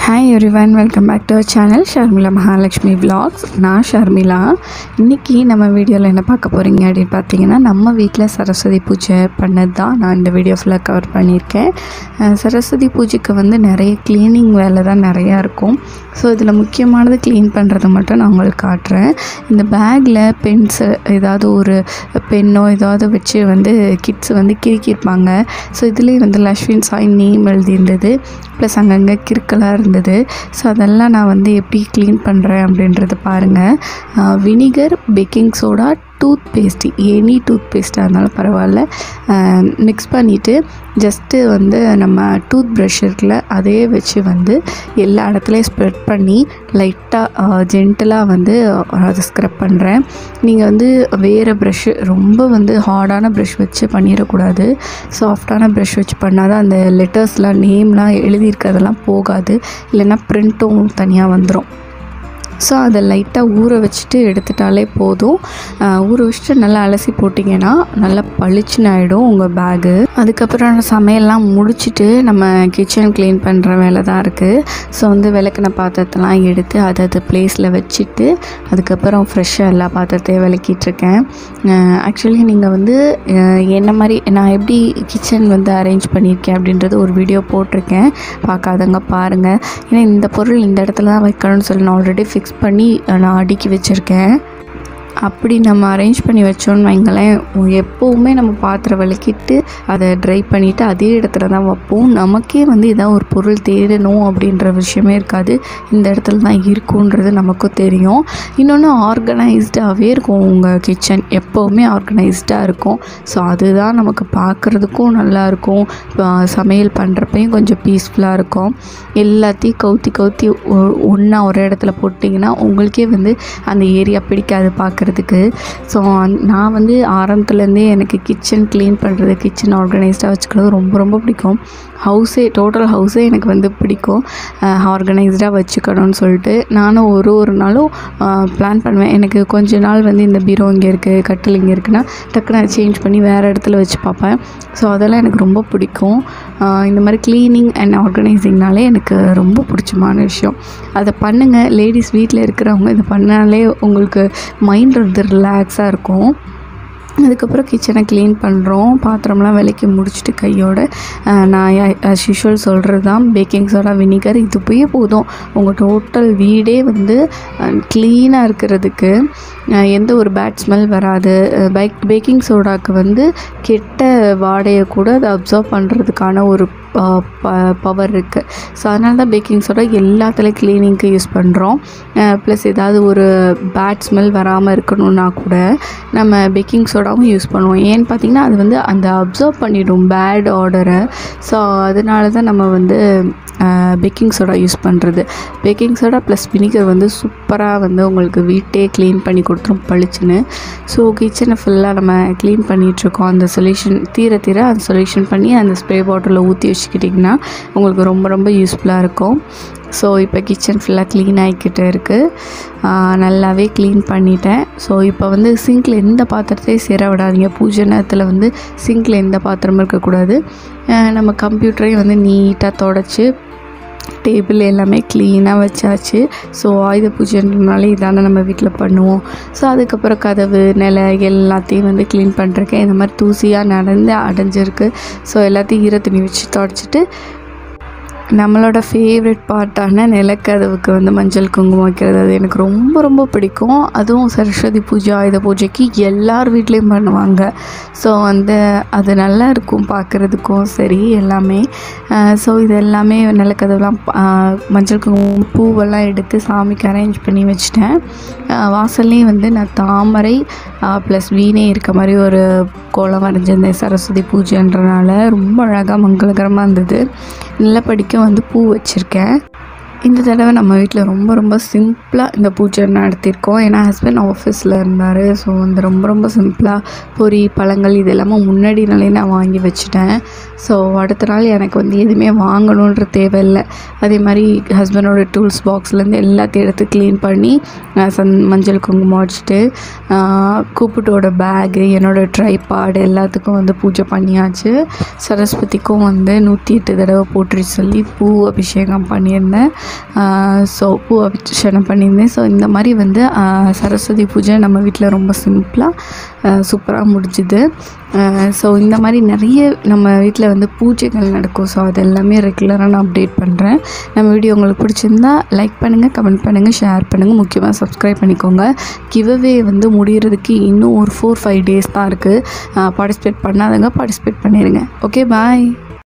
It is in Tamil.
hi everyone welcome back to our channel Sharmila Mahalakshmi vlogs நான் ஷர்மிளா இன்றைக்கி நம்ம வீடியோவில் என்ன பார்க்க போகிறீங்க அப்படின்னு பார்த்தீங்கன்னா நம்ம வீட்டில் சரஸ்வதி பூஜை பண்ணது தான் நான் இந்த வீடியோ ஃபுல்லாக கவர் பண்ணியிருக்கேன் அஹ் சரஸ்வதி பூஜைக்கு வந்து நிறைய க்ளீனிங் வேலை தான் நிறையா இருக்கும் ஸோ இதில் முக்கியமானது க்ளீன் பண்ணுறதை மட்டும் நான் உங்களுக்கு காட்டுறேன் இந்த பேக்கில் பென்ஸு ஏதாவது ஒரு பென்னோ ஏதாவது வச்சு வந்து கிட்ஸ் வந்து கிறுக்கியிருப்பாங்க ஸோ இதுலேயே வந்து லக்ஷ்மின் சாய் நேம் எழுதியிருந்தது ப்ளஸ் அங்கங்கே கிறுக்கலாக இருந்தது ஸோ அதெல்லாம் நான் வந்து எப்படி க்ளீன் பண்ணுறேன் அப்படின்றத பாருங்கள் vinegar baking soda toothpaste any டூத் பேஸ்ட்டாக இருந்தாலும் பரவாயில்ல மிக்ஸ் பண்ணிவிட்டு ஜஸ்ட்டு வந்து நம்ம டூத் ப்ரஷ் இருக்குல்ல அதே வச்சு வந்து எல்லா இடத்துலையும் ஸ்ப்ரெட் பண்ணி லைட்டாக ஜென்டலாக வந்து அதை ஸ்க்ரப் பண்ணுறேன் நீங்கள் வந்து வேறு ப்ரஷ்ஷு ரொம்ப வந்து ஹார்டான ப்ரஷ் வச்சு பண்ணிடக்கூடாது சாஃப்டான ப்ரஷ் வச்சு பண்ணால் தான் அந்த லெட்டர்ஸ்லாம் நேம்லாம் எழுதியிருக்கிறதெல்லாம் போகாது இல்லைன்னா ப்ரிண்ட்டும் தனியாக வந்துடும் ஸோ அதை லைட்டாக ஊற வச்சுட்டு எடுத்துட்டாலே போதும் ஆஹ் ஊற வச்சுட்டு நல்லா அலசி போட்டிங்கன்னா நல்லா பளிச்சுன்னு ஆகிடும் உங்கள் பேகு அதுக்கப்புறம் சமையல்லாம் முடிச்சுட்டு நம்ம கிச்சன் க்ளீன் பண்ணுற வேலை தான் இருக்குது ஸோ வந்து விளக்குன பாத்திரத்தெல்லாம் எடுத்து அதை அது பிளேஸில் வச்சுட்டு அதுக்கப்புறம் ஃப்ரெஷ்ஷாக எல்லா பாத்திரத்தையும் விளக்கிட்டுருக்கேன் ஆக்சுவலி நீங்கள் வந்து ஆஹ் என்ன மாதிரி நான் எப்படி கிச்சன் வந்து அரேஞ்ச் பண்ணியிருக்கேன் அப்படின்றது ஒரு வீடியோ போட்டிருக்கேன் பார்க்காதவங்க பாருங்கள் ஏன்னா இந்த பொருள் இந்த இடத்துல தான் வைக்கணும்னு சொல்லி நான் ஆல்ரெடி ஃபிக்ஸ் பண்ணி அஹ், நான் அடுக்கி வச்சுருக்கேன் அப்படி நம்ம அரேஞ்ச் பண்ணி வச்சோன்னு வைங்களேன் எப்போவுமே நம்ம பாத்திரம் விளக்கிட்டு அதை ட்ரை பண்ணிவிட்டு அதே இடத்துல தான் வைப்போம் நமக்கே வந்து ஏதாவது ஒரு பொருள் தேடணும் அப்படின்ற விஷயமே இருக்காது இந்த இடத்துல தான் இருக்குன்றது நமக்கும் தெரியும் இன்னொன்று ஆர்கனைஸ்டாகவே இருக்கும் உங்கள் கிச்சன் எப்போவுமே ஆர்கனைஸ்டாக இருக்கும் ஸோ அதுதான் நமக்கு பார்க்குறதுக்கும் நல்லாயிருக்கும் சமையல் பண்ணுறப்பையும் கொஞ்சம் பீஸ்ஃபுல்லாக இருக்கும் எல்லாத்தையும் கவுத்தி கவுத்தி ஒன்றா ஒரு இடத்துல போட்டிங்கன்னா உங்களுக்கே வந்து அந்த ஏரியா பிடிக்காது பார்க்குறதுக்கு ஸோ நான் வந்து ஆரம்பத்துலேருந்தே எனக்கு கிச்சன் க்ளீன் பண்ணுறது கிச்சன் ஆர்கனைஸ்டாக வச்சுக்கிறது ரொம்ப ரொம்ப பிடிக்கும் ஹவுஸே டோட்டல் ஹவுஸே எனக்கு வந்து பிடிக்கும் ஆர்கனைஸ்டாக வச்சுக்கணும்னு சொல்லிட்டு நானும் ஒரு ஒரு நாளும் பிளான் பண்ணுவேன் எனக்கு கொஞ்ச நாள் வந்து இந்த பீரோ இங்கே இருக்குது கட்டில் இங்கே இருக்குன்னா டக்குன்னு அதை சேஞ்ச் பண்ணி வேறு இடத்துல வச்சு பார்ப்பேன் ஸோ அதெல்லாம் எனக்கு ரொம்ப பிடிக்கும் ஆஹ் இந்த மாதிரி க்ளீனிங் அண்ட் ஆர்கனைசிங்னாலே எனக்கு ரொம்ப பிடிச்சமான விஷயம் அதை பண்ணுங்கள் லேடிஸ் வீட்டில் இருக்கிறவங்க இதை பண்ணாலே உங்களுக்கு மைண்ட் வந்து ரிலாக்ஸாக இருக்கும் அதுக்கப்புறம் கிச்சனை க்ளீன் பண்ணுறோம் பாத்திரம்லாம் விலைக்கு முடிச்சுட்டு கையோட அஹ், நான் ஆஸ் யூஷுவல் சொல்கிறது தான் பேக்கிங் சோடா வினிகர் இது போய் போதும் உங்கள் டோட்டல் வீடே வந்து க்ளீனாக இருக்கிறதுக்கு அஹ், எந்த ஒரு பேட் ஸ்மெல் வராது பைக் பேக்கிங் சோடாக்கு வந்து கெட்ட வாடையை கூட அதை அப்சர்வ் பண்ணுறதுக்கான ஒரு பவர் இருக்குது ஸோ அதனால தான் பேக்கிங் சோடா எல்லாத்துலேயும் க்ளீனிங்க்கு யூஸ் பண்ணுறோம் ப்ளஸ் ஏதாவது ஒரு பேட் ஸ்மெல் வராமல் இருக்கணும்னா கூட நம்ம பேக்கிங் சோடாவும் யூஸ் பண்ணுவோம் ஏன்னு பார்த்தீங்கன்னா அது வந்து அந்த அப்சர்வ் பண்ணிடும் பேட் ஆர்டரை ஸோ அதனால தான் நம்ம வந்து பேக்கிங் சோடா யூஸ் பண்ணுறது பேக்கிங் சோடா ப்ளஸ் வினிகர் வந்து சூப்பராக வந்து உங்களுக்கு வீட்டே க்ளீன் பண்ணி கொடுத்துரும் பளிச்சுன்னு ஸோ கிச்சனை ஃபுல்லாக நம்ம க்ளீன் பண்ணிகிட்ருக்கோம் அந்த சொல்யூஷன் தீர தீர அந்த சொல்யூஷன் பண்ணி அந்த ஸ்ப்ரே பாட்டிலில் ஊற்றி வச்சுக்கிட்டிங்கன்னா உங்களுக்கு ரொம்ப ரொம்ப யூஸ்ஃபுல்லாக இருக்கும் ஸோ இப்போ கிச்சன் ஃபுல்லாக க்ளீன் ஆகிக்கிட்டு இருக்குது நல்லாவே க்ளீன் பண்ணிட்டேன் ஸோ இப்போ வந்து சிங்கில் எந்த பாத்திரத்தையும் சேர விடாதீங்க பூஜை நேரத்தில் வந்து சிங்கில் எந்த பாத்திரமும் இருக்கக்கூடாது ஆஹ் நம்ம கம்ப்யூட்டரையும் வந்து நீட்டாக தொடச்சி டேபிள் எல்லாமே க்ளீனாக வச்சாச்சு ஸோ ஆயுத பூஜைன்றனால இதானே நம்ம வீட்டில் பண்ணுவோம் ஸோ அதுக்கப்புறம் கதவு நிலை எல்லாத்தையும் வந்து க்ளீன் பண்ணுறக்கேன் இந்த மாதிரி தூசியாக நடந்து அடைஞ்சிருக்கு ஸோ எல்லாத்தையும் ஈர துணி வச்சு தொடச்சிட்டு நம்மளோட ஃபேவரட் பார்ட்டான நிலக்கதவுக்கு வந்து மஞ்சள் குங்குமம் வைக்கிறது அது எனக்கு ரொம்ப ரொம்ப பிடிக்கும் அதுவும் சரஸ்வதி பூஜை ஆயுத பூஜைக்கு எல்லார் வீட்லேயும் பண்ணுவாங்க ஸோ வந்து அது நல்லா இருக்கும் பார்க்குறதுக்கும் சரி எல்லாமே ஸோ இது எல்லாமே நிலக்கதவுலாம் ஆஹ், மஞ்சள் குங்குமம் பூவெல்லாம் எடுத்து சாமிக்கு அரேஞ்ச் பண்ணி வச்சுட்டேன் ஆஹ், வாசல்லையும் வந்து நான் தாமரை ப்ளஸ் வீணே இருக்க மாதிரி ஒரு கோலம் வரைஞ்சிருந்தேன் சரஸ்வதி பூஜைன்றனால ரொம்ப அழகாக மங்களகரமாக இருந்தது நிலப்படிக்கும் வந்து பூ வச்சுருக்கேன் இந்த தடவை நம்ம வீட்டில் ரொம்ப ரொம்ப சிம்பிளாக இந்த பூஜை நடத்தியிருக்கோம் ஏன்னா ஹஸ்பண்ட் ஆஃபீஸில் இருந்தார் ஸோ வந்து ரொம்ப ரொம்ப சிம்பிளாக பொரி பழங்கள் இது எல்லாமே முன்னாடி நாளே நான் வாங்கி வச்சுட்டேன் ஸோ அடுத்த நாள் எனக்கு வந்து எதுவுமே வாங்கணுன்ற தேவையில்லை அதே மாதிரி ஹஸ்பண்டோட டூல்ஸ் பாக்ஸ்லேருந்து எல்லாத்தையும் எடுத்து க்ளீன் பண்ணி நான் சந் மஞ்சள் குங்குமம் வச்சுட்டு கூப்பிட்டோட பேகு என்னோடய ட்ரைபாடு எல்லாத்துக்கும் வந்து பூஜை பண்ணியாச்சு சரஸ்வதிக்கும் வந்து நூற்றி எட்டு தடவை போட்டுரு சொல்லி பூ அபிஷேகம் பண்ணியிருந்தேன் ஸோ பூ அபிஷேகம் பண்ணியிருந்தேன் ஸோ இந்த மாதிரி வந்து ஆஹ், சரஸ்வதி பூஜை நம்ம வீட்டில் ரொம்ப சிம்பிளாக சூப்பராக முடிஞ்சுது ஸோ இந்த மாதிரி நிறைய நம்ம வீட்டில் வந்து பூஜைகள் நடக்கும் ஸோ அது எல்லாமே ரெகுலராக நான் அப்டேட் பண்ணுறேன் நம்ம வீடியோ உங்களுக்கு பிடிச்சிருந்தா லைக் பண்ணுங்கள் கமெண்ட் பண்ணுங்கள் ஷேர் பண்ணுங்கள் முக்கியமாக சப்ஸ்கிரைப் பண்ணிக்கோங்க கிவ்அவே வந்து முடிகிறதுக்கு இன்னும் ஒரு ஃபோர் ஃபைவ் டேஸ் தான் இருக்குது பார்ட்டிசிபேட் பண்ணாதவங்க பார்ட்டிசிபேட் பண்ணிடுங்க ஓகே பாய்